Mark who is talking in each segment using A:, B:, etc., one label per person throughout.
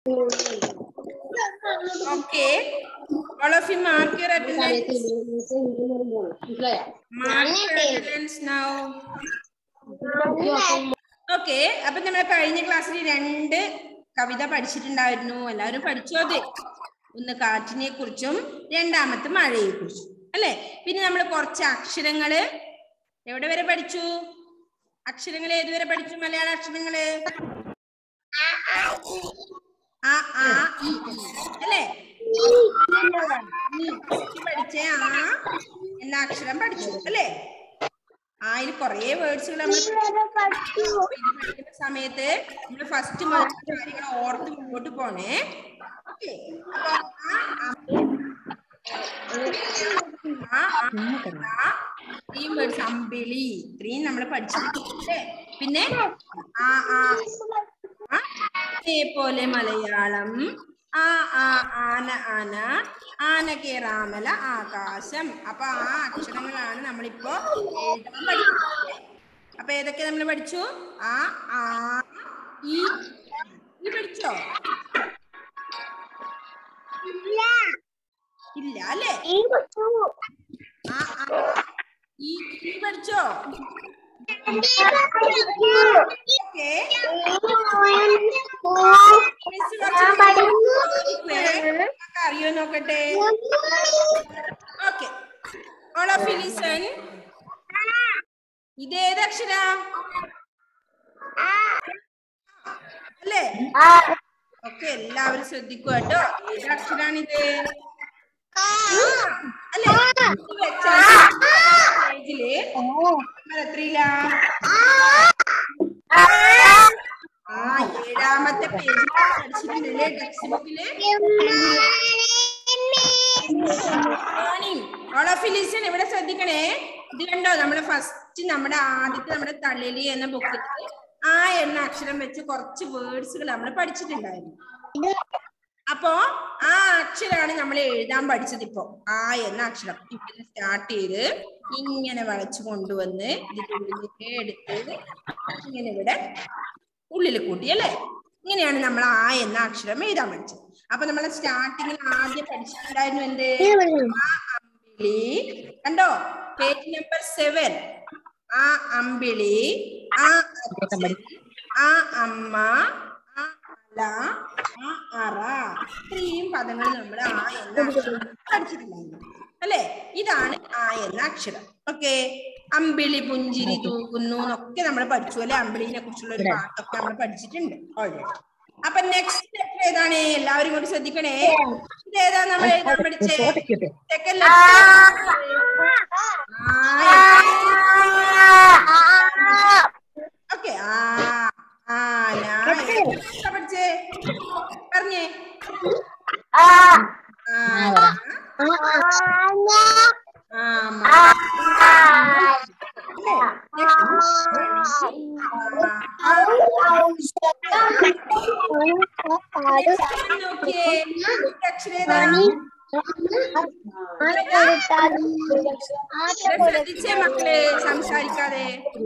A: Okay. All of you mark your attendance. Mark your attendance now. Okay അപ്പൊ നമ്മൾ കഴിഞ്ഞ ക്ലാസ്സിൽ രണ്ട് കവിത പഠിച്ചിട്ടുണ്ടായിരുന്നു എല്ലാവരും പഠിച്ചോ അത് ഒന്ന് കാറ്റിനെ കുറിച്ചും രണ്ടാമത്തെ മഴയെ കുറിച്ചും അല്ലെ പിന്നെ നമ്മൾ കുറച്ച് അക്ഷരങ്ങള് എവിടെ വരെ പഠിച്ചു അക്ഷരങ്ങൾ ഏതുവരെ പഠിച്ചു മലയാള അക്ഷരങ്ങള് ആ ആ ഇ, ഈ. അല്ലേ ഈ പഠിച്ച ആ എന്ന അക്ഷരം പഠിച്ചു അല്ലേ ആ ഇതിൽ കുറേ വേർഡ്സുകൾ നമ്മൾ പഠിച്ചു. അപ്പൊ ഇത് പഠിക്കുന്ന സമയത്ത് നമ്മൾ ഫസ്റ്റ് മുതൽ കാര്യങ്ങൾ ഓർത്ത് മുമ്പോട്ട് പോണേ ഓക്കെ അപ്പൊ ആ, ആ, ആ, ആ, ഇത്രയും വേർഡ്സ് അമ്പിളി ഇത്രയും നമ്മൾ പഠിച്ചിട്ടുണ്ട് പിന്നെ ആ ആ ആ, പോലെ മലയാളം ആ ആ ആന ആന ആന കേറാമല ആകാശം അപ്പൊ ആ അക്ഷരങ്ങളാണ് നമ്മളിപ്പോ എഴുതാൻ പഠിക്കുന്നത് അപ്പൊ ഏതൊക്കെ നമ്മൾ പഠിച്ചു ആ ആ ഈ ഈ പഠിച്ചോ ഇല്ല അല്ലേ ആ ആ ഈ ഈ പഠിച്ചോ ഓക്കെ മിസ് അറിയോ നോക്കട്ടെ ഓക്കെ ഓൾ ഓഫ് ലിസൺ ഇതേത് അക്ഷര അല്ലേ ഓക്കെ എല്ലാവരും ശ്രദ്ധിക്കുക കേട്ടോ ഏത് അക്ഷരാണിത് അല്ലേ ഇത് വെച്ചാൽ പേജില് നമ്മൾ എത്രയിലാ ആ ഏഴാമത്തെ പേജിൽ പഠിച്ചിട്ടുണ്ടല്ലേ ടെക്സ്റ്റ് ബുക്കില് മോർണിംഗ് ഓൾ ഓഫ് ലിസൺ ഇവിടെ ശ്രദ്ധിക്കണേ ഇത് കണ്ടോ നമ്മള് ഫസ്റ്റ് നമ്മുടെ ആദ്യത്തെ നമ്മുടെ തളിലി എന്ന ബുക്കിൽ ആ എന്ന അക്ഷരം വെച്ച് കുറച്ച് വേർഡ്സുകൾ നമ്മൾ പഠിച്ചിട്ടുണ്ടായിരുന്നു അപ്പോ ആ അക്ഷരമാണ് നമ്മൾ എഴുതാൻ പഠിച്ചത് ഇപ്പോ ആ എന്ന അക്ഷരം ഇവിടെ സ്റ്റാർട്ട് ചെയ്ത് ഇങ്ങനെ വളച്ചു കൊണ്ടുവന്ന് ഇതിന്റെ ഉള്ളിലേക്ക് എടുത്ത് ഇങ്ങനെ ഇവിടെ ഉള്ളിൽ കൂട്ടി അല്ലേ ഇങ്ങനെയാണ് നമ്മൾ ആ എന്ന അക്ഷരം എഴുതാൻ പഠിച്ചത് അപ്പൊ നമ്മൾ സ്റ്റാർട്ടിങ്ങിൽ ആദ്യം പഠിച്ചിട്ടുണ്ടായിരുന്നു എന്ത് ആ അമ്പിളി കണ്ടോ പേജ് നമ്പർ സെവൻ ആ അമ്പിളി ആ അച്ഛൻ ആ അമ്മ ആ അല ആ അറ ഇത്രയും പദങ്ങൾ നമ്മൾ ആ എന്ന അക്ഷരം പഠിച്ചിട്ടുണ്ടായിരുന്നു അല്ലെ ഇതാണ് ആ എന്ന അക്ഷരം ഓക്കെ അമ്പിളി പുഞ്ചിരി തൂക്കുന്നു എന്നൊക്കെ നമ്മൾ പഠിച്ചു അല്ലെ അമ്പിളിനെ കുറിച്ചുള്ള ഒരു പാട്ടൊക്കെ നമ്മൾ പഠിച്ചിട്ടുണ്ട് ഓൾറെഡി അപ്പൊ നെക്സ്റ്റ് ലെറ്റർ ഏതാണ് എല്ലാവരും കൂടി ശ്രദ്ധിക്കണേ ഇതേതാ നമ്മൾ എഴുതാൻ പഠിച്ചേ സെക്കൻഡ് ഓക്കെ ആ ആന ഏതാ പഠിച്ചേ പറഞ്ഞേ ആന ആമ നോക്കിയേ അക്ഷരേതാ ശ്രദ്ധിച്ചേ മക്കളെ സംസാരിക്കാതെ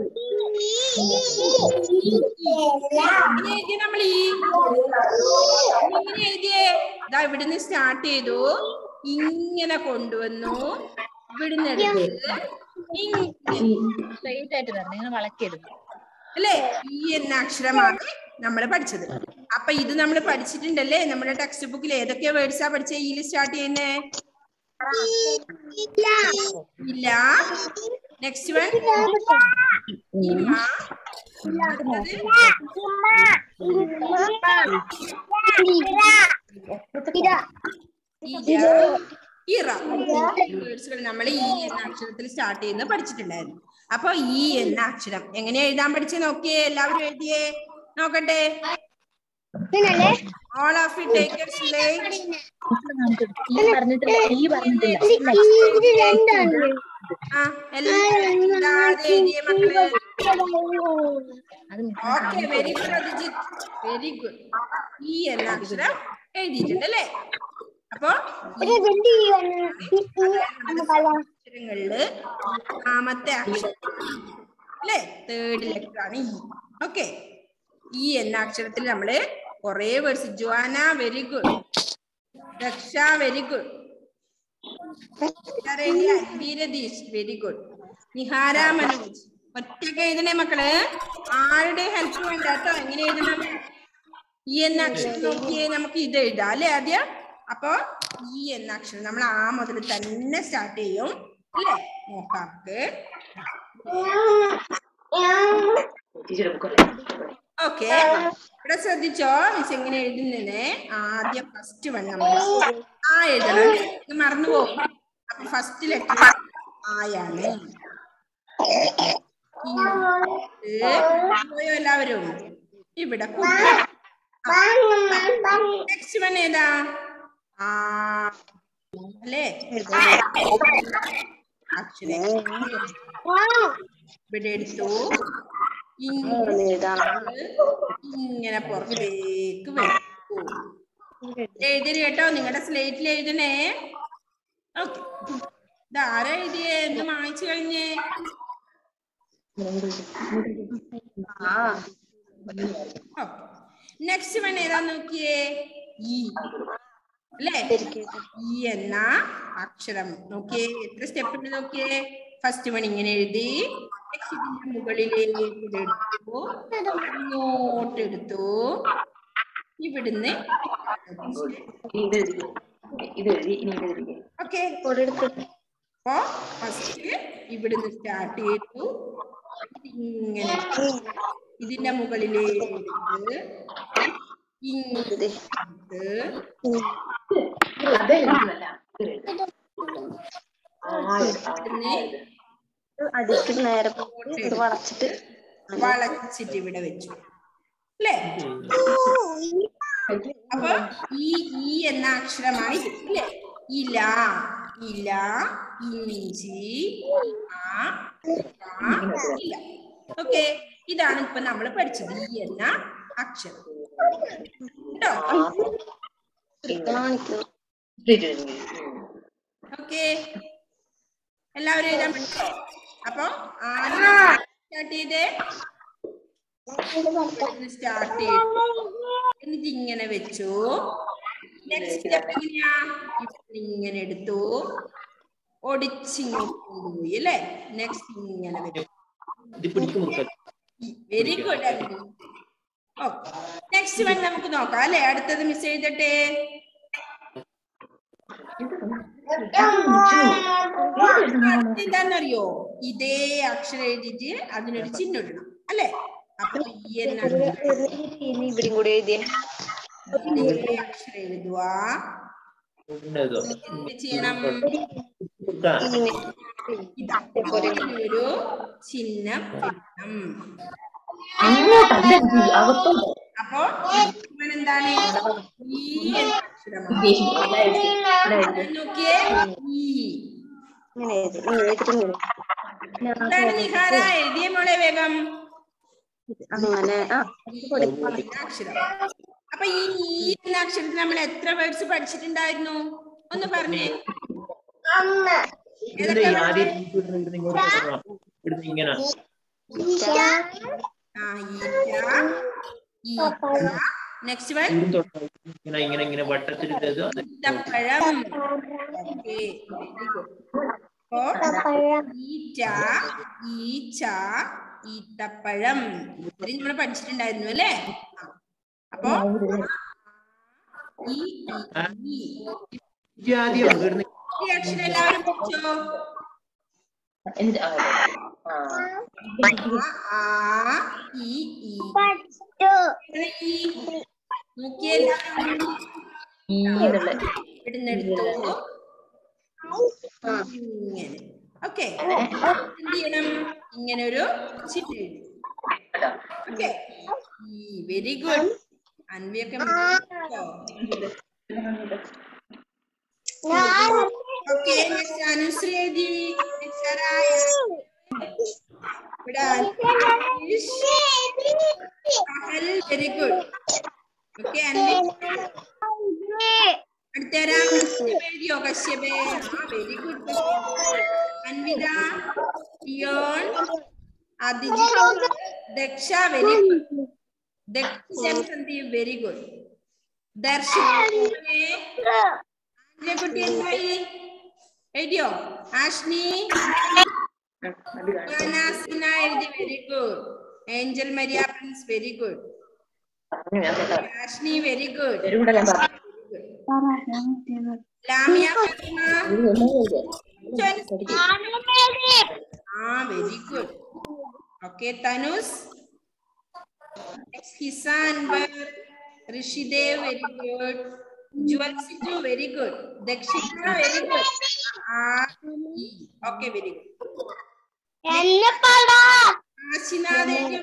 A: എങ്ങനെ എഴുതിയ നമ്മൾ ഈ ഇങ്ങനെ എഴുതിയേ ഇതാ ഇവിടുന്ന് സ്റ്റാർട്ട് ചെയ്തു ഇങ്ങനെ കൊണ്ടുവന്നു ഇവിടുന്ന് എടുത്ത് ഇങ്ങനെ
B: സ്ട്രെയിറ്റ് ആയിട്ട് തരണം നിങ്ങൾ വളക്കിയെടുക്കും
A: അല്ലേ ഈ എന്ന അക്ഷരമാണ് നമ്മൾ പഠിച്ചത് അപ്പൊ ഇത് നമ്മൾ പഠിച്ചിട്ടുണ്ടല്ലേ നമ്മുടെ ടെക്സ്റ്റ് ബുക്കിൽ ഏതൊക്കെ വേർഡ്സാ പഠിച്ചേ ഈ സ്റ്റാർട്ട് ചെയ്യുന്നേ ഇല്ല നെക്സ്റ്റ് വൺ ഇമ്മ അടുത്തത് ഇര ഇറ വേർഡ്സുകൾ നമ്മൾ ഈ എന്ന അക്ഷരത്തിൽ സ്റ്റാർട്ട് ചെയ്യുന്നത് പഠിച്ചിട്ടുണ്ടായിരുന്നു അപ്പൊ ഈ എന്ന അക്ഷരം എങ്ങനെ എഴുതാൻ പഠിച്ചേ നോക്കിയേ എല്ലാവരും എഴുതിയേ നോക്കട്ടെ all of you take a slate
B: ഈ പറഞ്ഞിട്ടില്ല ഈ പറഞ്ഞിട്ടില്ല
A: ആ എല്ലാവരും ഇതാദ്യം എഴുതിയേ മക്കള്
B: അത്
A: okay very good Abhijith very good ഈ എന്ന അക്ഷരം എഴുതിയിട്ടുണ്ട് അല്ലേ അപ്പൊ ഈ അക്ഷരങ്ങളില് മൂന്നാമത്തെ അക്ഷരം അല്ലേ തേർഡ് ലെറ്റർ ആണ് ഈ ഓക്കെ ഈ എന്ന അക്ഷരത്തിൽ നമ്മള് കൊറേ words Juana very good Daksha very good Veeradeesh very good Nihara Manoj ഒറ്റക്ക് എഴുതണേ മക്കള് ആരുടെ ഹെൽപ്പ് വേണ്ട കേട്ടോ എങ്ങനെ എഴുതണം ഈ എന്ന അക്ഷരം നോക്കിയേ നമുക്ക് ഇത് എഴുതാം അല്ലേ ആദ്യം അപ്പൊ ഈ എന്ന അക്ഷരം നമ്മൾ ആ മുതൽ തന്നെ സ്റ്റാർട്ട് ചെയ്യും അല്ലേ നോക്കാം ഓക്കെ ഇവിടെ ശ്രദ്ധിച്ചോ മിസ് എങ്ങനെ എഴുതുന്നേ ആദ്യം ഫസ്റ്റ് വൺ നമ്മൾ ആ എഴുതണം ഇത് മറന്നു പോകും അപ്പൊ ഫസ്റ്റ് ലെറ്റർ ആയാണ് പോയോ എല്ലാവരും ഇവിടെ നെക്സ്റ്റ് വൺ ഏതാ ആ അല്ലേ അക്ഷരം ഇവിടെ എടുത്തു ഇങ്ങനെ പുറത്തേക്ക് വെക്കൂ എഴുതരുത് കേട്ടോ നിങ്ങളുടെ സ്ലേറ്റിൽ എഴുതണേ ഓക്കെ ഇതാരാ എഴുതിയേ എന്ത് വാങ്ങിച്ചു കഴിഞ്ഞേ നെക്സ്റ്റ് വൺ ഏതാ നോക്കിയേ ഈ അല്ലേ ഈ എന്ന അക്ഷരം നോക്കിയേ എത്ര സ്റ്റെപ്പ് ഉണ്ട് നോക്കിയേ ഫസ്റ്റ് വൺ ഇങ്ങനെ എഴുതി നെക്സ്റ്റ് ഇതിന്റെ മുകളിലേക്ക് ഇത് എടുത്തു ഇങ്ങോട്ട് എടുത്തു ഇവിടുന്ന് ഓക്കെ അപ്പോ ഫസ്റ്റ് ഇവിടുന്ന് സ്റ്റാർട്ട് ചെയ്തു ഇങ്ങനെ ഇതിന്റെ മുകളിലേക്ക് എടുത്ത് ഇങ്ങോട്ട്
C: അടിക്ക് നേരെ ഇത് വളച്ചിട്ട്
A: വളച്ചിട്ട് ഇവിടെ വെച്ചു അല്ലേ അപ്പൊ ഈ ഈ എന്ന അക്ഷരമാണ് ഇത് അല്ലേ ഇല ഇല ഇഞ്ചി ആ ആ, ഇല ഓക്കെ ഇതാണ് ഇപ്പൊ നമ്മൾ പഠിച്ചത് ഈ എന്ന അക്ഷരം കേട്ടോ
C: കാണിക്കുന്നു
A: ഓക്കെ എല്ലാവരും എഴുതാൻ പഠിച്ചോ അപ്പൊ ആദ്യം സ്റ്റാർട്ട് ചെയ്തേ സ്റ്റാർട്ട് ചെയ്തു എന്നിട്ട് ഇങ്ങനെ വെച്ചു നെക്സ്റ്റ് സ്റ്റെപ്പ് എങ്ങനെയാ ഇവിടെ ഇങ്ങനെ എടുത്തു ഒടിച്ചിങ്ങോട്ട് കൊണ്ടുപോയി അല്ലേ നെക്സ്റ്റ് ഇങ്ങനെ വെച്ചു
D: ഇത് പിടിക്ക് മുറുക്കാൻ
A: very good okay next one നമുക്ക് നോക്കാം അല്ലെ അടുത്തത് മിസ് എഴുതട്ടെ അടുത്ത എന്താന്നറിയോ ഇതേ അക്ഷരം എഴുതിയിട്ട് അതിനൊരു ചിഹ്നം ഇടണം അല്ലെ അപ്പൊ ഈ എന്നാണ്
C: ഇനി ഇവിടെയും കൂടി എഴുതിയേ
A: ഇതേ അക്ഷരം എഴുതുക
D: ഉണ്ടതോ
A: എന്ത് ചെയ്യണം
D: മുറുക്കാൻ
A: ഇതാ ഒരു ചിഹ്നം ഇടണം അപ്പൊ ഇവൻ എന്താണ് ഈ എന്ന അക്ഷരമാണ് നോക്കിയേ ഈ
C: ഇങ്ങനെ എഴുതി ഇങ്ങനെ എഴുതിട്ട് ഇങ്ങനെ
A: എന്താണ് നിഹാര എഴുതിയ മോളെ വേഗം
C: അങ്ങനെ ആ
A: ഈ എന്ന അക്ഷരം അപ്പൊ ഈ ഈ എന്ന അക്ഷരത്തിൽ നമ്മൾ എത്ര വേർഡ്സ് പഠിച്ചിട്ടുണ്ടായിരുന്നു ഒന്ന് പറഞ്ഞേ
D: ഇതിന്റെ ഈ ആദ്യം ഇവിടുന്ന് ഇവിടുന്ന് ഇങ്ങോട്ട് കൊണ്ടുവരണം. ഇവിടുന്ന് ഇങ്ങനെ
A: ആ ഈറ്റ നെക്സ്റ്റ് വൺ
D: ഇവിടുന്ന് തൊട്ട് ഇങ്ങനെ ഇങ്ങനെ ഇങ്ങനെ വട്ടത്തിലിട്ടത് അത്
A: ഈത്തപ്പഴം ഓക്കെ വെരി ഗുഡ് അപ്പോ ഈറ്റ ഈച്ച ഈത്തപ്പഴം ഇത്രയും നമ്മൾ പഠിച്ചിട്ടുണ്ടായിരുന്നു അല്ലേ ആ. അപ്പോ ഈ ഈ, ഈ.
D: ഇത് ആദ്യം ഇവിടുന്ന്
A: ഈ അക്ഷരം എല്ലാവരും പഠിച്ചോ ആ, ആ ഈ ഈ ഇവിടെ ഈ നോക്കിയേ എല്ലാവരും ഇവിടുന്ന് എടുത്തു ഇങ്ങനെ ഓക്കെ എന്ത് ചെയ്യണം ഇങ്ങനെ ഒരു ചിഹ്നം എഴുതി ഓക്കെ ഈ വെരി ഗുഡ് അൻവിയൊക്കെ ഓക്കെ നെക്സ്റ്റ് അനുശ്രീ എഴുതി Next ആരായ? ഇവിടെ Aneesh Sahal very good okay Anvi അടുത്തരാ കശ്യപ് എഴുതിയോ കശ്യപേ ആ വെരി ഗുഡ് അൻവിത ലിയോൺ അതിജി Daksha very good Dakshan Sandeep very good ദർശിനെ കുട്ടി എന്തായി എഴുതിയോ ആഷ്നി യാനാസിന എഴുതി very good Angel Maria Prince very good Ashni very good Lamiya Fathima ആ very good okay Thanus Hisan Anwar Rishidev very good Jewel Siju very good Dakshina very good okay very good Ashina Devi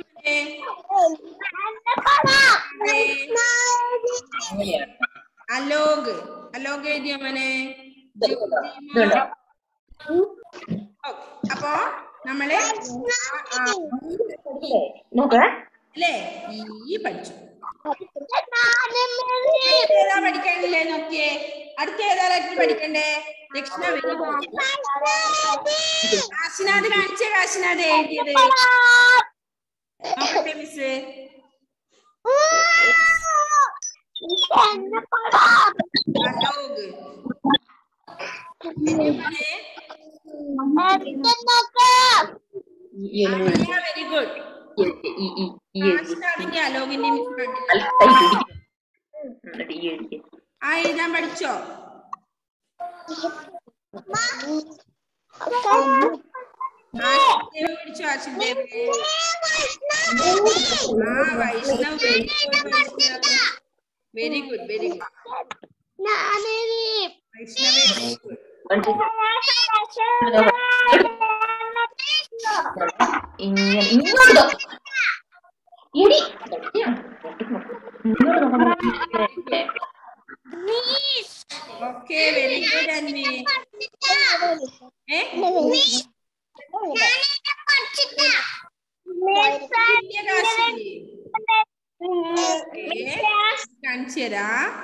A: Alok Alok എഴുതിയ മോനെ
D: ഇതുണ്ടോ?
A: Okay. അപ്പോ നമ്മള് ആ, ആ,
D: നോക്കേ
A: അല്ലേ ഈ പഠിച്ചു ഏതാ പഠിക്കാനില്ലേ നോക്കിയേ അടുത്ത ഏതാ പഠിക്കണ്ടേ ദക്ഷിണ വെരി ഗുഡ് കാശിനാഥ് കാണിച്ചേ കാശിനാഥ് എഴുതിയത് നോക്കട്ടെ മിസ് അലോക് വെരി ഗുഡ്
D: ഈ ഈ ഈ എഴുതി
A: കാശിനാഥിന്റെ അലോകിന്റെ മിസ് കണ്ടില്ല
D: അല്ല കൈ പിടിക്കും എന്നിട്ട് ഈ എഴുതി
A: ആ എഴുതാൻ പഠിച്ചോ ആശുദേവ് പഠിച്ചോ ആശുദേവ് ആ Vaishnav very good very good Vaishnav very good
D: ഇങ്ങനെ ഇങ്ങോട്ട് നോ. എടി ഇങ്ങോട്ട് നോക്കണം.
A: ഓക്കെ വെരി ഗുഡ് അന്വി ഏ വലിയ കാശി കാണിച്ചു തരാ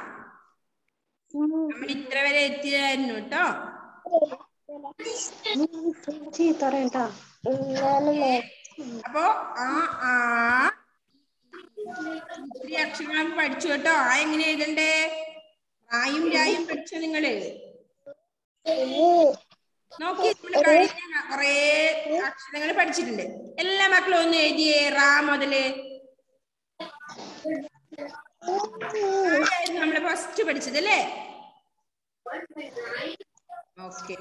A: നമ്മൾ ഇത്ര വരെ എത്തിയതായിരുന്നു കേട്ടോ
C: ചീത്ത പറയണ്ടാ
A: അപ്പൊ ആ ആ ഇത്തിരി അക്ഷരങ്ങൾ പഠിച്ചു കേട്ടോ ആ എങ്ങനെ എഴുതണ്ടേ ആയും രായും പഠിച്ചോ നിങ്ങള് നോക്കി നമ്മള് കഴിഞ്ഞ കൊറേ അക്ഷരങ്ങൾ പഠിച്ചിട്ടുണ്ട് എല്ലാ മക്കളും ഒന്ന് എഴുതിയേ റാ മുതല് ആയിരുന്നു നമ്മള് ഫസ്റ്റ് പഠിച്ചത് അല്ലേ ഓക്കേ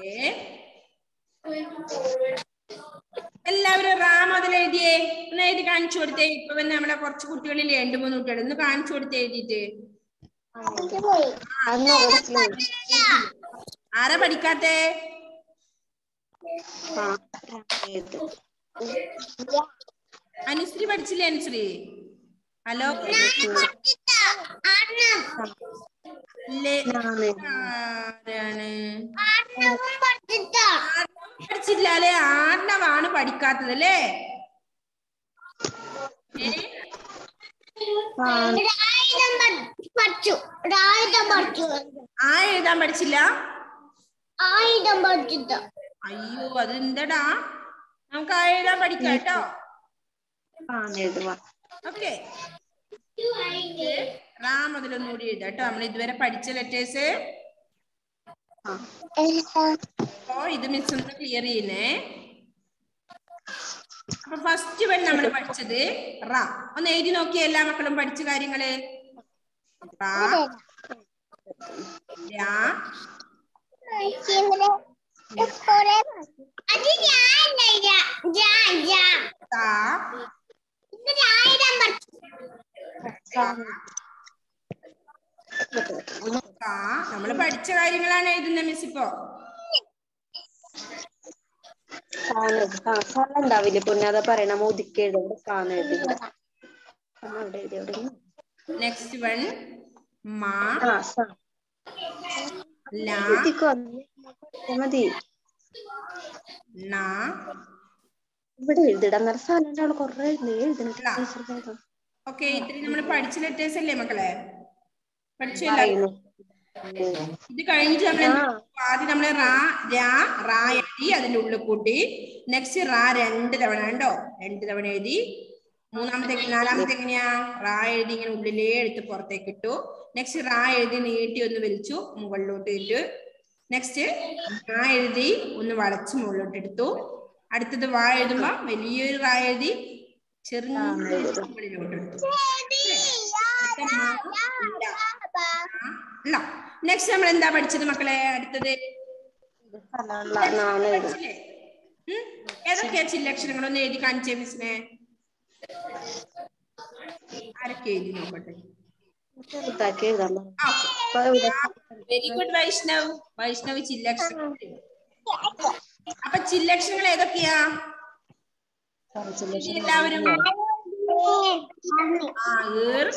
A: എല്ലാവരും റാ മുതൽ എഴുതിയേ ഒന്ന് എഴുതി കാണിച്ചു കൊടുത്തേ ഇപ്പൊ പിന്നെ നമ്മളെ കുറച്ച് കുട്ടികളില്ലേ രണ്ട് മൂന്ന് കുട്ടികൾ ഒന്ന് കാണിച്ചു കൊടുത്തേ എഴുതിയിട്ട്
C: അന്ന് മനസ്സിലായി
A: ആരാ പഠിക്കാത്തേ
C: ആ ഏത്
A: അനുശ്രീ പഠിച്ചില്ലേ അനുശ്രീ ഹലോ ഇല്ലേ?
C: ഞാന്
A: ആരാണ് പഠിച്ചില്ല അല്ലെ ആർണവാണ് പഠിക്കാത്തത് അല്ലേ ഏ?
E: പഠിച്ചു ഒരായുധം പഠിച്ചു
A: ആ എഴുതാൻ പഠിച്ചില്ല
E: ആയുധം പഠിച്ചിട്ട്
A: അയ്യോ അത് എന്തടാ നമുക്ക് ആ എഴുതാൻ പഠിക്കാം കേട്ടോ
C: ആ എഴുതുവാ
A: ഓക്കെ റാ മുതൽ ഒന്നുകൂടി എഴുതാം കേട്ടോ നമ്മൾ ഇതുവരെ പഠിച്ച ലെറ്റേഴ്സ്
C: ആ
A: അപ്പോ ഇത് മിസ് ഒന്ന് ക്ലിയർ ചെയ്യുന്നേ അപ്പൊ ഫസ്റ്റ് വൺ നമ്മൾ പഠിച്ചത് റ ഒന്ന് എഴുതി നോക്കിയേ എല്ലാ മക്കളും പഠിച്ച കാര്യങ്ങള് റ രാ
E: അത് ഞാൻ ഞാൻ ഞാൻ
A: താ
E: ഇത് ആയുധം പഠിച്ചു
A: കാ നമ്മൾ പഠിച്ച കാര്യങ്ങളാണ് എഴുതുന്നത് മിസ് ഇപ്പോ
C: സാധനം ആ സാധനം ഉണ്ടാവില്ലേ പൊന്നെ അതാ പറയണ മുതുക്കി എഴുതും സാധനം എഴുതി ഇവിടെ ആ, അവിടെ എഴുതി അവിടെ ഇരുന്നു.
A: നെക്സ്റ്റ് വൺ മാ
C: ആ സാ
A: ലാ
C: എഴുതിക്കോ മതി
A: ന
C: ഇവിടെ എഴുതിടാൻ നേരം സാധനം ഉണ്ടാവും കൊറേ എഴുതി എഴുതണം
A: ഓക്കെ ഇത്രയും നമ്മൾ പഠിച്ച ലെറ്റേഴ്സ് അല്ലേ മക്കളെ പഠിച്ചല്ലോ
C: പറയുന്നു
A: ഇത് കഴിഞ്ഞിട്ട് നമ്മൾ എന്ത്
C: ആ.
A: ചെയ്യും? ആദ്യം നമ്മള് റാ രാ റാ എഴുതി അതിന്റെ ഉള്ളിൽ കൂട്ടി നെക്സ്റ്റ് റാ രണ്ട് തവണ ഉണ്ടോ രണ്ട് തവണ എഴുതി മൂന്നാമത്തെ നാലാമത്തെ എങ്ങനെയാ റാ എഴുതി ഇങ്ങനെ ഉള്ളിലേ എടുത്ത് പുറത്തേക്ക് ഇട്ടു നെക്സ്റ്റ് റാ എഴുതി നീട്ടി ഒന്ന് വലിച്ചു മുകളിലോട്ട് ഇട്ടു നെക്സ്റ്റ് റാ എഴുതി ഒന്ന് വളച്ച് മുകളിലോട്ട് എടുത്തു അടുത്തത് വാ എഴുതുമ്പോ വലിയൊരു റാ എഴുതി ചെറിയ മുകളിലോട്ട് എടുത്തു നെക്സ്റ്റ് നമ്മൾ എന്താ പഠിച്ചത് മക്കളെ അടുത്തത്
C: നാണ് എഴുതും
A: പഠിച്ചില്ലേ? ഉം? ഏതൊക്കെയാ ചില്ലക്ഷരങ്ങൾ ഒന്ന് എഴുതി കാണിച്ചേ മിസ്സിനെ ആരൊക്കെ എഴുതി നോക്കട്ടെ
C: ചെറുതാക്കി എഴുതാൻ പറഞ്ഞു.
A: ഓക്കെ
C: അപ്പൊ ഇവിടെ
A: വെരി ഗുഡ് വൈഷ്ണവ് വൈഷ്ണവ് ചില്ലക്ഷരങ്ങൾ എഴുതി. അപ്പൊ ചില്ലക്ഷരങ്ങൾ ഏതൊക്കെയാ
C: കുറച്ചില്ല
A: എല്ലാവരും ആ ഈർ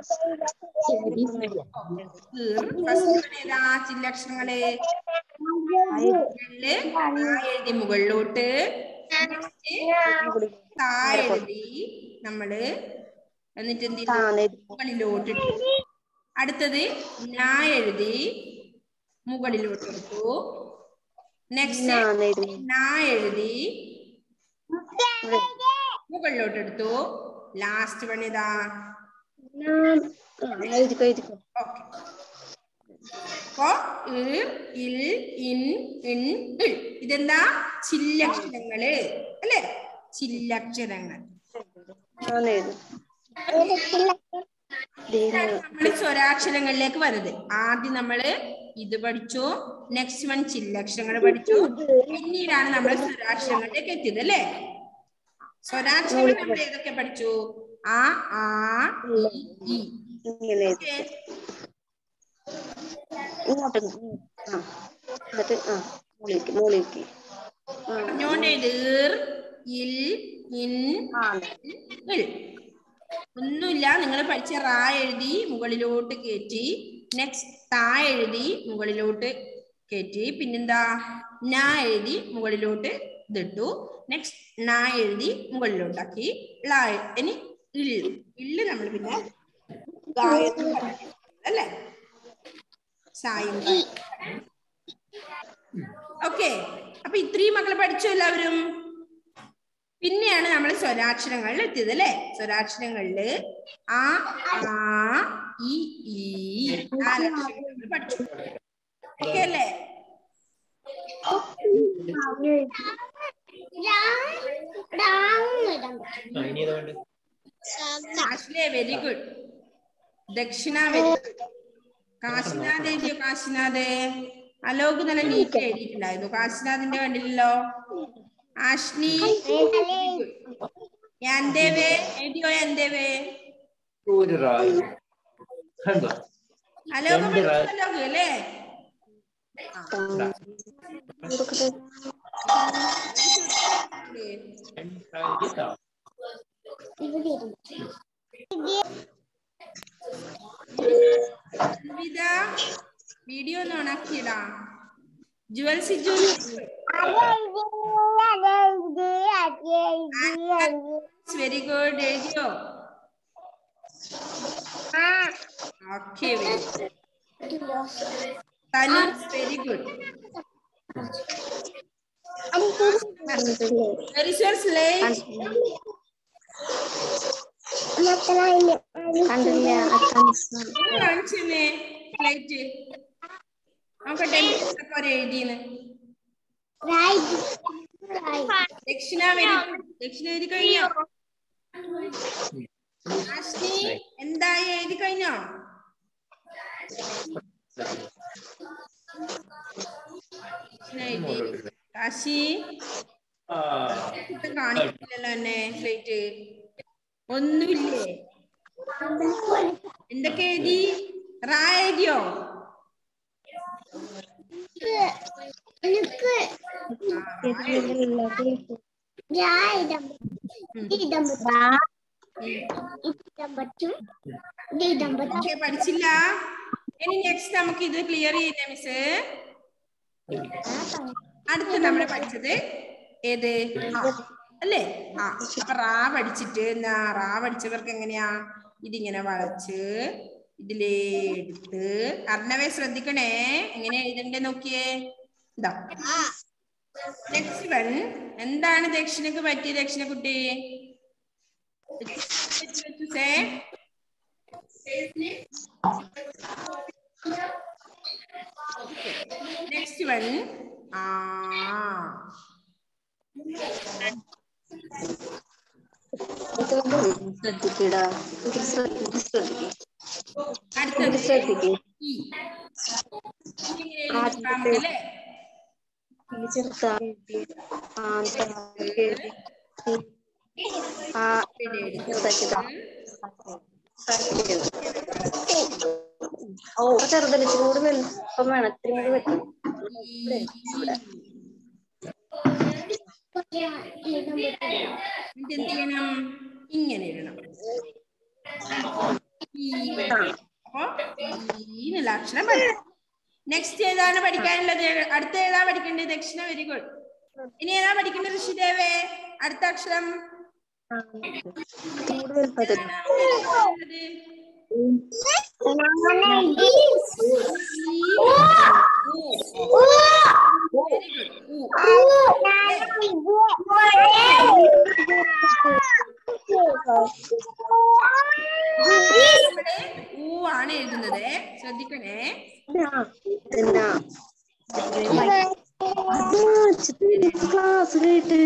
A: ഈർ ഫസ്റ്റ് ഏതാ ചില്ലക്ഷരങ്ങള് മുകളില് ആ എഴുതി മുകളിലോട്ട് Next താ എഴുതി നമ്മള് എന്നിട്ട് എന്ത് ചെയ്തു?
C: താന്ന് എഴുതി.
A: മുകളിലോട്ട് ഇട്ടു അടുത്തത് ഞാ എഴുതി മുകളിലോട്ട് ഇട്ടു നെക്സ്റ്റ്
C: നാന്ന് എഴുതി.
A: നാ എഴുതി
C: ഇവിടെ.
A: മുകളിലോട്ട് എടുത്തു ലാസ്റ്റ് വൺ ഇതാ
C: നാൻ. ആ, എഴുതിക്കോ എഴുതിക്കോ
A: ഓക്കെ അപ്പോ ഇർ, ഇൽ ഇൻ ഇൻ ഇൾ ഇതെന്താ ചില്ലക്ഷരങ്ങള് അല്ലേ ചില്ലക്ഷരങ്ങൾ
C: നാന്ന് എഴുതും
A: ഇതാണ് നമ്മള് സ്വരാക്ഷരങ്ങളിലേക്ക് വരുന്നത് ആദ്യം നമ്മള് ഇത് പഠിച്ചു നെക്സ്റ്റ് വൺ ചില്ലക്ഷരങ്ങൾ പഠിച്ചു പിന്നീടാണ് നമ്മൾ സ്വരാക്ഷരങ്ങളിലേക്ക് എത്തിയത് അല്ലേ സ്വരാക്ഷരങ്ങൾ നമ്മൾ ഏതൊക്കെ പഠിച്ചു ആ ആ ഇ, ഈ
C: ഇങ്ങനെ എഴുതി.
A: ഓക്കേ?
C: ഇങ്ങോട്ട് ഉം. ആ എന്നിട്ട് ആ മുകളിലേക്ക് മുകളിലേക്ക് ആ
A: പറഞ്ഞോണ്ട് എഴുത്. ഇർ, ഇൽ ഇൻ ഇൾ ഒന്നുമില്ല നിങ്ങൾ പഠിച്ച റാ എഴുതി മുകളിലോട്ട് കയറ്റി നെക്സ്റ്റ് താ എഴുതി മുകളിലോട്ട് കയറ്റി പിന്നെന്താ നാ എഴുതി മുകളിലോട്ട് ഇതിട്ടു നെക്സ്റ്റ് നാ എഴുതി മുകളിലോട്ടാക്കി ള എ- ഇനി ഇള്ള് ഇള്ള് നമ്മൾ പിന്നെ ഗായത്രി പഠിക്കും. അല്ലേ സായും ഓക്കെ അപ്പൊ ഇത്രയും മക്കൾ പഠിച്ചു എല്ലാവരും പിന്നെയാണ് നമ്മൾ സ്വരാക്ഷരങ്ങളിൽ എത്തിയത് അല്ലെ സ്വരാക്ഷരങ്ങളില് ആ ആ ഇ ഈ നാലക്ഷരങ്ങൾ നമ്മൾ പഠിച്ചു ഓക്കെ അല്ലേ
D: ആ, ഇനി ഏതാ വേണ്ടത്
A: കാശ്ലേ very good Dakshina very good Kashinath എഴുതിയോ കാശിനാഥ് അലോക് നല്ല നീറ്റ് എഴുതിയിട്ടുണ്ടായിരുന്നു കാശിനാഥിന്റെ കണ്ടില്ലല്ലോ ആഷ്നി യാന്തേവേ എഴുതിയോ യാന്തേവേ
D: ഒരു റായി കണ്ടോ
A: അലോക്
D: രണ്ട് റാ-
A: അലോക് അല്ലേ
C: കൊടുക്കട്ടെ
D: രണ്ട് റായി ഇതാ.
A: വിവിധ വീഡിയോ ഒന്ന് ഓണാക്കിയിടാ ജുവൽ സിജു വെരി ഗുഡ് എഴുതിയോ okay Thanus very good very sure slate
C: കണ്ടില്ല അക്കൗണ്ട്സ്
A: കാണിച്ചെന്നേ സ്ലേറ്റ് നോക്കട്ടെ ഒക്കെ ഒരു എഴുതിയെന്ന് ദക്ഷിണ വരി ദക്ഷിണ എഴുതി കഴിഞ്ഞോ ആഷ്നി എന്തായി എഴുതി കഴിഞ്ഞോ ദക്ഷിണ എഴുതി കാശി
D: ആ
A: ഇത് കാണിക്കില്ലല്ലോ എന്നെ സ്ലേറ്റ് ഒന്നുമില്ലേ എന്തൊക്കെ എഴുതി റാ എഴുതിയോ ഓക്കെ പഠിച്ചില്ല ഇനി നെക്സ്റ്റ് നമുക്ക് ഇത് ക്ലിയർ ചെയ്യുന്ന മിസ് അടുത്ത് നമ്മൾ പഠിച്ചത് ഏത് ആ, അല്ലേ ആ അപ്പൊ റാ പഠിച്ചിട്ട് എന്താ റാ പഠിച്ചവർക്ക് എങ്ങനെയാ ഇതിങ്ങനെ വളച്ച് ഇതിലേ എടുത്ത് അർണവെ ശ്രദ്ധിക്കണേ എങ്ങനെ എഴുതണ്ടേ നോക്കിയേ ഇതാ നെക്സ്റ്റ് വൺ എന്താണ് ദക്ഷിണക്ക് പറ്റിയ ദക്ഷിണ കുട്ടി സേ നെക്സ്റ്റ് വൺ ആ
C: ശ്രദ്ധിക്കടാ ഇത് ശ്രദ്ധ- ശ്രദ്ധിക്ക് ഇത്
A: അടുത്തത്
C: ശ്രദ്ധിക്ക്
A: ഈ ഇങ്ങനെ നമുക്കല്ലേ
C: ഈ ചെറുതായിട്ട് ആ എഴുതി ആ ചെറുതാക്കിതാ ഓ ചെറുതല്ല ചൂട് വെളുപ്പം വേണം ഇത്തിരി കൂടി വെക്കണം
A: എന്നിട്ട് എന്ത് ചെയ്യണം ഇങ്ങനെ ഇടണം ഈ അപ്പൊ ഈ എന്നുള്ള അക്ഷരം പഠിക്കണം നെക്സ്റ്റ് ഏതാണ് പഠിക്കാനുള്ളത് അടുത്ത ഏതാ പഠിക്കേണ്ടത് ദക്ഷിണ വെരി ഗുഡ് ഇനി ഏതാ പഠിക്കേണ്ടത് ഋഷിദേവേ അടുത്ത അക്ഷരം
C: ചൂട് വെളുപ്പത്തിൽ
A: ഏതാണ്? വെരി ഗുഡ് ഊ ആണ് എഴുതുന്നത് ശ്രദ്ധിക്കണേ
C: ക്ലാസ് കേട്ട്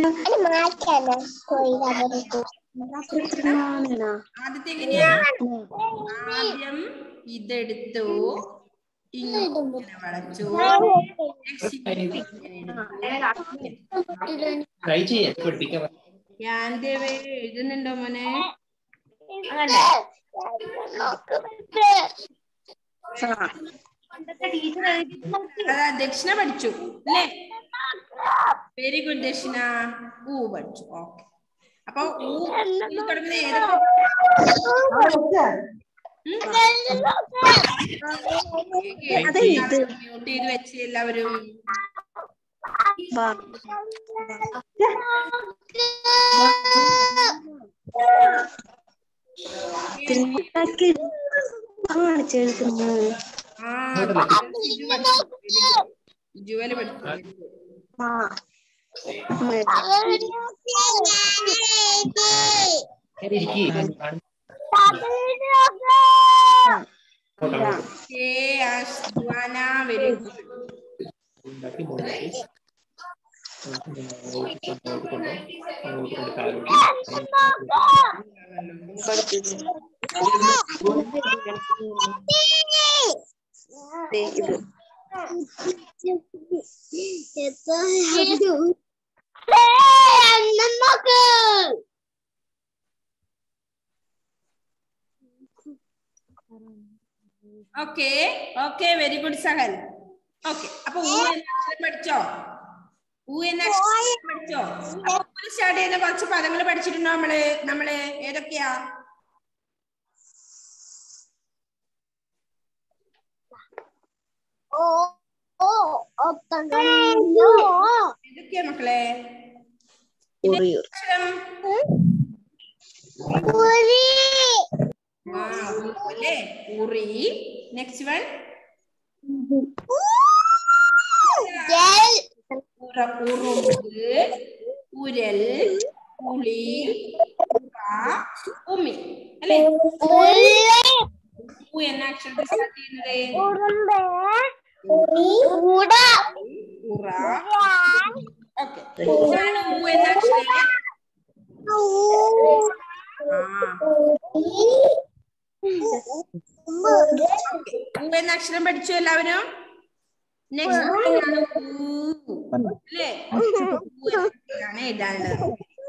A: ആദ്യത്തെ എങ്ങനെയാ ആദ്യം ഇതെടുത്തു ഇങ്ങനെ വളച്ചു Next ഇങ്ങനെ എടുത്തു.
D: ട്രൈ ചെയ്യാൻ പഠിപ്പിക്കാൻ പറ.
A: ഞാൻ ദേവേ എഴുതുന്നുണ്ടോ മോനെ അതാ ദക്ഷിണ പഠിച്ചു അല്ലേ വെരി ഗുഡ് ദക്ഷിണ ഊ പഠിച്ചു ഓക്കെ അപ്പൊ ഊ ഊ തുടങ്ങുന്ന ഏതൊക്കെ മ്യൂട്ട് ചെയ്ത് വെച്ച് എല്ലാവരും
C: കാണിച്ചെഴുതുന്നത്
A: ആ ജിജു പഠിച്ചു ജുവല് പഠിച്ചു
C: ആ
D: കേറി ഇരിക്ക്. കാണി- photo
A: okay Ashwana very good
D: ഉണ്ടാക്കി മുകളിലേക്ക് അങ്ങോട്ട് അങ്ങോട്ട് കൊണ്ടോ അങ്ങോട്ട് കൊണ്ട് കാലോട്ട്
C: ദേ ഇത്
E: നമുക്ക്
A: okay okay very good Sahal okay അപ്പൊ ഊ എന്ന അക്ഷരം പഠിച്ചോ ഊ എന്ന അക്ഷരം പഠിച്ചോ അപ്പൊ സ്റ്റാർട്ട് ചെയ്യുന്ന കുറച്ച് പദങ്ങൾ പഠിച്ചിട്ടുണ്ടോ നമ്മള് നമ്മള് ഏതൊക്കെയാ
E: ഓ ഓ ഒത്തോ
A: ഏതൊക്കെയാ മക്കളെ
C: ഉറിയൂർ
A: അക്ഷരം
E: ഉരി
A: ആ ഊ അല്ലേ ഉറി നെക്സ്റ്റ് വൺ
E: ജൽ
A: ഉറ ഉറുമ്പ് ഉരൽ ഉളി ഉറ ഉമി അല്ലേ
E: ഉരി
A: ഊ എന്ന അക്ഷരത്തിൽ സ്റ്റാർട്ട് ചെയ്യുന്നത്
E: ഉറുമ്പ് ഉരി ഉട
A: ഉറ ഓക്കെ ഇതാണ് ഊ എന്ന അക്ഷരം ആ ഊ എന്ന അക്ഷരം പഠിച്ചു എല്ലാവരും നെക്സ്റ്റ് അല്ലേ ഊ എന്ന അക്ഷരമാണ് എഴുതാനുള്ളത്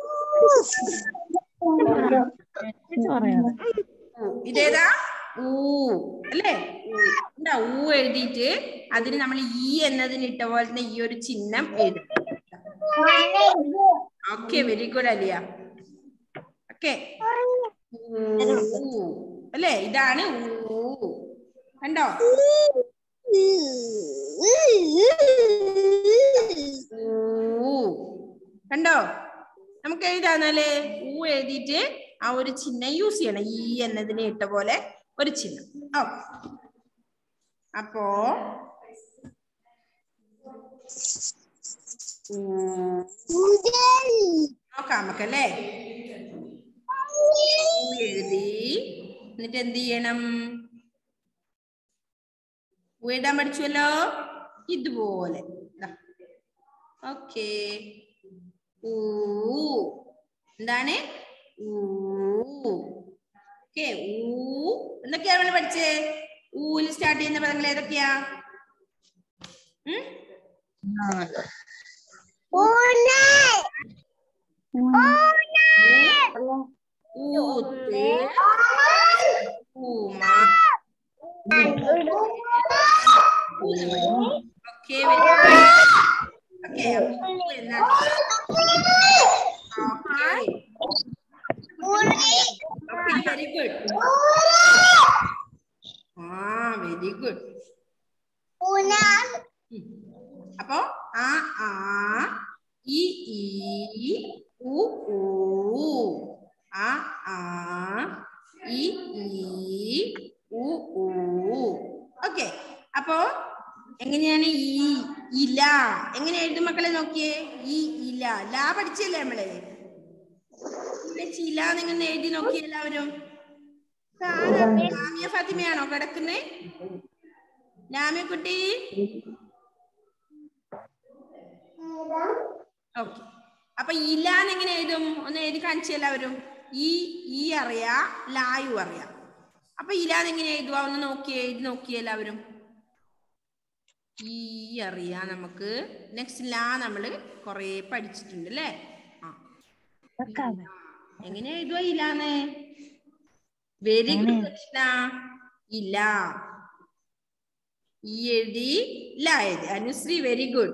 A: ഊ. ഇതേതാ ഊ അല്ലേ എന്താ ഊ എഴുതിയിട്ട് അതിന് നമ്മൾ ഈ എന്നതിന് ഇട്ട പോലെ തന്നെ ഈ ഒരു ചിഹ്നം എഴുതും okay very good Aliya okay അല്ലേ ഇതാണ് ഊ കണ്ടോ ഊ കണ്ടോ നമുക്ക് എഴുതാന്നാല് ഊ എഴുതിയിട്ട് ആ ഒരു ചിഹ്നം യൂസ് ചെയ്യണം ഈ എന്നതിന് ഇട്ട പോലെ ഒരു ചിഹ്നം ഓ അപ്പോ ഊ. നോക്കാം നമുക്കല്ലേ
E: ഉരി
A: എഴുതി എന്നിട്ട് എന്ത് ചെയ്യണം ഊ എഴുതാൻ പഠിച്ചുവല്ലോ ഇതുപോലെ ഓക്കെ ഊ എന്താണ് ഊ ഓക്കെ ഊ എന്തൊക്കെയാ നമ്മൾ പഠിച്ചേ ഊല് സ്റ്റാർട്ട് ചെയ്യുന്ന പദങ്ങൾ ഏതൊക്കെയാ ഉം? ഊത്ത് ഊമ ഓക്കെ ഓക്കെ എന്ന വെരി ഗുഡ് ആ വെരി ഗുഡ് അപ്പോ ആ ആ ഇ ഈ ഉ ഊ ആ ആ ഇ ഈ ഉ ഊ ഓക്കെ അപ്പോ എങ്ങനെയാണ് ഈ ഇല എങ്ങനെ എഴുതും മക്കളെ നോക്കിയേ ഈ ഇല ലാ പഠിച്ചല്ലേ നമ്മള് ഇവിടെ ചില നിങ്ങൾ എഴുതി നോക്കി എല്ലാവരും ഇതാരാ? ലാമിയ ഫാത്തിമയാണോ കിടക്കുന്നേ ലാമിയ കുട്ടി ഓക്കെ അപ്പൊ ഇലാന്ന് എങ്ങനെ എഴുതും ഒന്ന് എഴുതി കാണിച്ചു എല്ലാവരും ഈ ഈ അറിയാ ലായു അറിയാം അപ്പൊ ഇലാന്ന് എങ്ങനെ എഴുതുക ഒന്ന് നോക്കിയേ എഴുതി നോക്കിയേ എല്ലാവരും ഈ അറിയാ നമുക്ക് നെക്സ്റ്റ് ലാ നമ്മള് കൊറേ പഠിച്ചിട്ടുണ്ട് അല്ലേ ആ എങ്ങനെ എഴുതുക ഇല്ലാന്ന് വെരി ഗുഡ് കൃഷ്ണ ഇല്ല ഈ എഴുതി ല എഴുതി അനുശ്രീ വെരി ഗുഡ്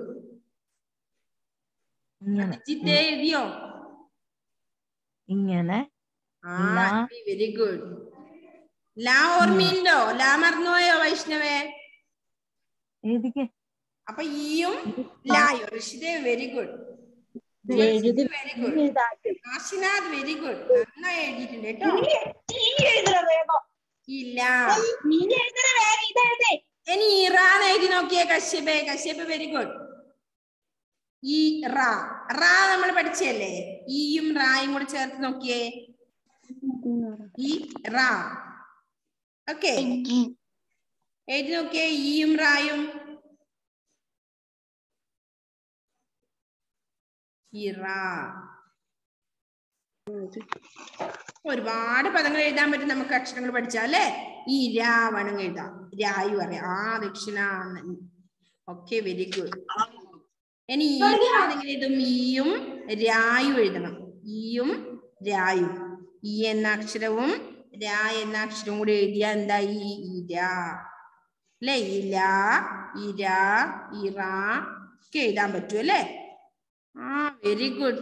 B: ഇങ്ങനെ
A: ജിത്തെ എഴുതിയോ
B: ഇങ്ങനെ
A: ആ
B: ല.
A: വെരി ഗുഡ് ലാ ഓർമ്മയുണ്ടോ ലാ മറന്നുപോയോ വൈഷ്ണവേ
B: എഴുതിക്ക്
A: അപ്പൊ ഈയും ലായോ ഋഷിതേ വെരി ഗുഡ്
B: എഴുതി
A: very good Kashinath very good നന്നായി എഴുതിയിട്ടുണ്ട് കേട്ടോ ഇല്ല ഇനി ഇറാന്ന് എഴുതി നോക്കിയേ കശ്യപേ കശ്യപ് വെരി ഗുഡ് ഈ റാ റാ നമ്മൾ പഠിച്ചല്ലേ ഈയും റായും കൂടെ ചേർത്ത് നോക്കിയേ ഈ റാ ഓക്കെ എഴുതി നോക്കിയേ ഈയും റായും ഇറ ഒരുപാട് പദങ്ങൾ എഴുതാൻ പറ്റും നമുക്ക് അക്ഷരങ്ങൾ പഠിച്ചാൽ അല്ലേ ഈ രാ വേണമെങ്കിൽ എഴുതാം രായു അറിയാം ആ ദക്ഷിണ ഓക്കെ വെരി ഗുഡ് ഇനി ഈ എങ്ങനെ എഴുതും ഈയും രായു എഴുതണം ഈയും രായും ഈ എന്ന അക്ഷരവും രാ എന്ന അക്ഷരവും കൂടി എഴുതിയാ എന്താ ഈ ഇര അല്ലെ ഇല ഇര ഇറ ഒക്കെ എഴുതാൻ പറ്റും അല്ലേ ആ very good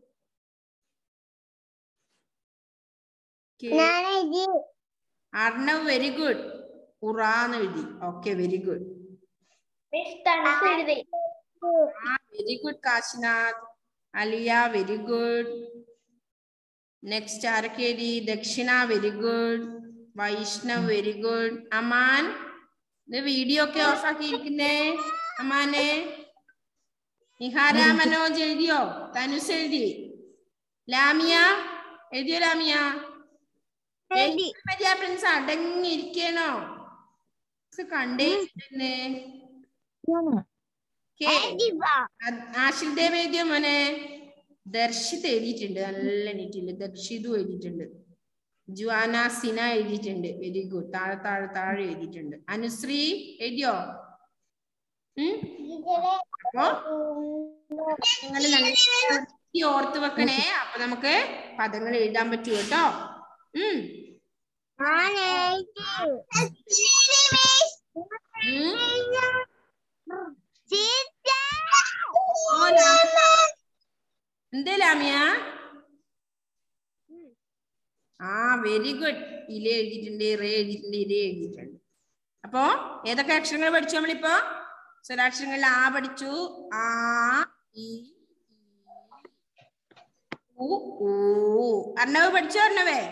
A: Arnav very good ഉറാന്ന് എഴുതി okay very good very good Kashinath Aliya very good next ആരൊക്കെ എഴുതി Dakshina very good Vaishnav very good Aman ഇത് വീഡിയോ ഒക്കെ ഓഫ് ആക്കിയിരിക്കുന്നേ അമാനെ നിഹാര മനോജ് എഴുതിയോ തനുസ് എഴുതി ലാമിയ എഴുതിയോ ലാമിയ പ്രിൻസ് അടങ്ങിയിരിക്കണോ കണ്ടേ ഇരിക്കുന്നെ. കേ, അത് ആഷിൽ ദേവ് എഴുതിയോ മോനെ ദർശിത് എഴുതിയിട്ടുണ്ട് നല്ല നീറ്റിണ്ട് ദർശിതു എഴുതിയിട്ടുണ്ട് ജുവാന സിന എഴുതിയിട്ടുണ്ട് വെരി ഗുഡ് താഴെ താഴെ താഴെ എഴുതിയിട്ടുണ്ട് അനുശ്രീ എഴുതിയോ ഉം അപ്പൊ നിങ്ങൾ നല്ല ഈ ഓർത്ത് വെക്കണേ അപ്പൊ നമുക്ക് പദങ്ങൾ എഴുതാൻ പറ്റൂ കേട്ടോ ഉം ഉം. ഓ, ലാമിയ. എന്തേ ലാമിയ ആ വെരി ഗുഡ് ഇല എഴുതിയിട്ടുണ്ട് ഇറ എഴുതിയിട്ടുണ്ട് ഇര എഴുതിയിട്ടുണ്ട് അപ്പോ ഏതൊക്കെ അക്ഷരങ്ങൾ പഠിച്ചു നമ്മളിപ്പോ സ്വരാക്ഷരങ്ങളിൽ ആ പഠിച്ചു ആ ഇ ഈ, ഉ ഊ അർണവ് പഠിച്ചോ അർണവേ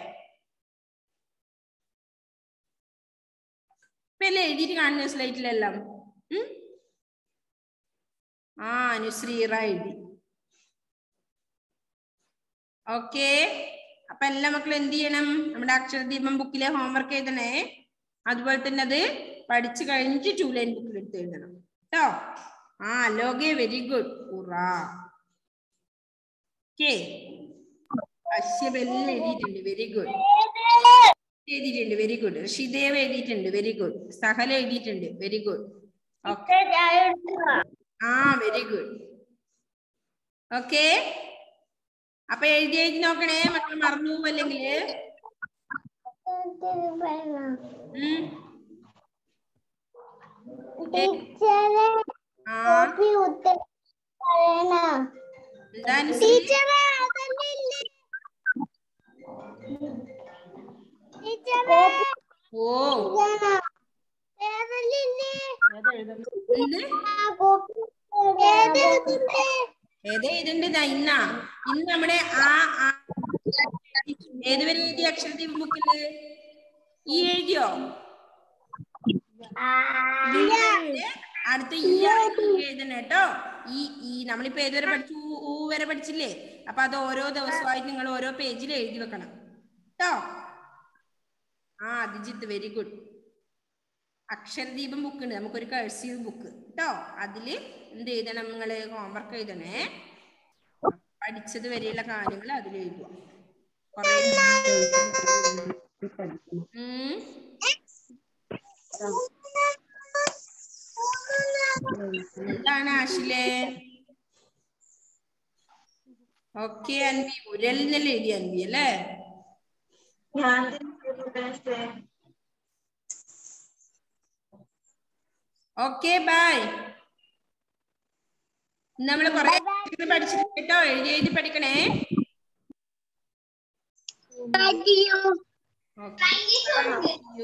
A: ഇപ്പൊ എല്ലാം എഴുതിയിട്ട് കാണുന്ന സ്ലൈറ്റിലെല്ലാം ഉം? ആ അനുശ്രീ ഇറ എഴുതി ഓക്കെ അപ്പൊ എല്ലാ മക്കളും എന്ത് ചെയ്യണം നമ്മുടെ അക്ഷരദീപം ബുക്കിലെ ഹോംവർക്ക് എഴുതണേ അതുപോലെ തന്നെ അത് പഠിച്ചു കഴിഞ്ഞിട്ട് ടൂ ലൈൻ ബുക്കിൽ എടുത്ത് എഴുതണം കേട്ടോ ആ ലോകെ വെരി ഗുഡ് ഉറാ ഓക്കെ അശ്യബെല്ലാം എഴുതിയിട്ടുണ്ട് വെരി ഗുഡ് എഴുതിയിട്ടുണ്ട് വെരി ഗുഡ് ഋഷിദേവ് എഴുതിയിട്ടുണ്ട് വെരി ഗുഡ് സഹല എഴുതിയിട്ടുണ്ട് വെരി ഗുഡ് ഓക്കെ ആ വെരി ഗുഡ് ഓക്കെ അപ്പൊ എഴുതി എഴുതി നോക്കണേ മക്കൾ മറന്നു പോകും അല്ലെങ്കിൽ
E: ടീച്ചറെ
A: ആ
E: കോപ്പി ഉത്തരം പറയണം
A: എന്താ അനുശ്രീ?
E: ടീച്ചറെ അതല്ലേ ടീച്ചറെ
A: ഓ
E: ഏതല്ലേ
A: എന്ത്
E: ആ കോപ്പി ഏതെഴുതുന്നേ
A: ഏതാ എഴുതണ്ട് ദാ ഇന്നാ ഇന്ന് നമ്മുടെ ആ ആ ഏത് വരെ എഴുതി അക്ഷരദീപ ബുക്കില് ഈ എഴുതിയോ ഇതിന്റെ അടുത്ത ഈ ആയിട്ട് എഴുതണം കേട്ടോ ഈ ഈ നമ്മളിപ്പോ ഏതുവരെ പഠിച്ചു ഊ- ഊ വരെ പഠിച്ചില്ലേ അപ്പൊ അത് ഓരോ ദിവസമായിട്ട് നിങ്ങൾ ഓരോ പേജിൽ എഴുതി വെക്കണം കേട്ടോ ആ Abhijith very good Aksharadeepam book ഉണ്ട് നമുക്കൊരു കഴ്സീവ് ബുക്ക് കേട്ടോ അതില് എന്ത് എഴുതണം നിങ്ങള് ഹോംവർക്ക് എഴുതണേ പഠിച്ചത് വരെയുള്ള കാര്യങ്ങൾ അതിൽ എഴുതുക കുറേ ഉം. എന്താണ് ആഷിലെ ഓക്കെ അൻവി ഉരലിനല്ലേ എഴുതി അൻവി അല്ലേ ഓക്കെ ബൈ നമ്മൾ കുറെ പഠിച്ചിട്ട് കേട്ടോ എഴുതി എഴുതി പഠിക്കണേ
E: Thank you.
A: Okay
E: Bye.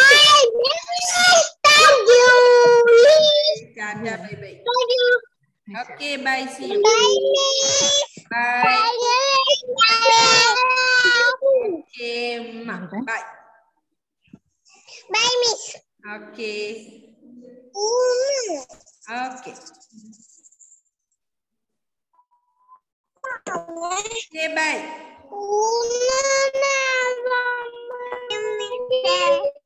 E: Thank you.
A: Tata bye bye
E: Thank you.
A: Okay bye see you
E: Bye.
A: Bye
E: Bye.
A: Okay bye
E: Bye, Miss.
A: Okay okay okay bye
E: Bye.